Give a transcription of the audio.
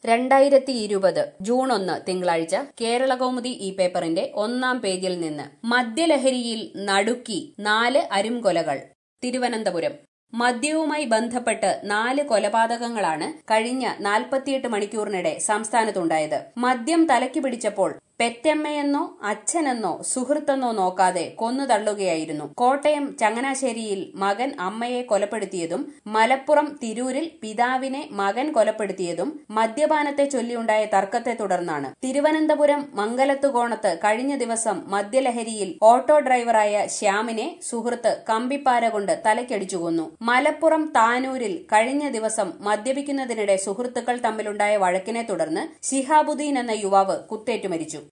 രണ്ടായിരത്തി ഇരുപത് ജൂൺ ഒന്ന് തിങ്കളാഴ്ച കേരളകൗമുദി ഈ പേപ്പറിന്റെ ഒന്നാം പേജിൽ നിന്ന് മദ്യലഹരിയിൽ നടുക്കി നാല് അരുംകൊലകൾ തിരുവനന്തപുരം മദ്യവുമായി ബന്ധപ്പെട്ട് നാല് കൊലപാതകങ്ങളാണ് കഴിഞ്ഞ നാൽപ്പത്തിയെട്ട് മണിക്കൂറിനിടെ സംസ്ഥാനത്തുണ്ടായത് മദ്യം തലയ്ക്ക് പിടിച്ചപ്പോൾ പെറ്റമ്മയെന്നോ അച്ഛനെന്നോ സുഹൃത്തെന്നോ നോക്കാതെ കൊന്നു തള്ളുകയായിരുന്നു കോട്ടയം ചങ്ങനാശ്ശേരിയിൽ മകൻ അമ്മയെ കൊലപ്പെടുത്തിയതും മലപ്പുറം തിരൂരിൽ പിതാവിനെ മകൻ കൊലപ്പെടുത്തിയതും മദ്യപാനത്തെ ചൊല്ലിയുണ്ടായ തർക്കത്തെ തുടർന്നാണ് തിരുവനന്തപുരം മംഗലത്തുകോണത്ത് കഴിഞ്ഞ ദിവസം മദ്യലഹരിയിൽ ഓട്ടോ ഡ്രൈവറായ ശ്യാമിനെ സുഹൃത്ത് കമ്പിപ്പാര കൊണ്ട് തലയ്ക്കടിച്ചു കൊന്നു മലപ്പുറം താനൂരിൽ കഴിഞ്ഞ ദിവസം മദ്യപിക്കുന്നതിനിടെ സുഹൃത്തുക്കൾ തമ്മിലുണ്ടായ വഴക്കിനെ തുടർന്ന് ശിഹാബുദ്ദീൻ എന്ന യുവാവ് കുത്തേറ്റു മരിച്ചു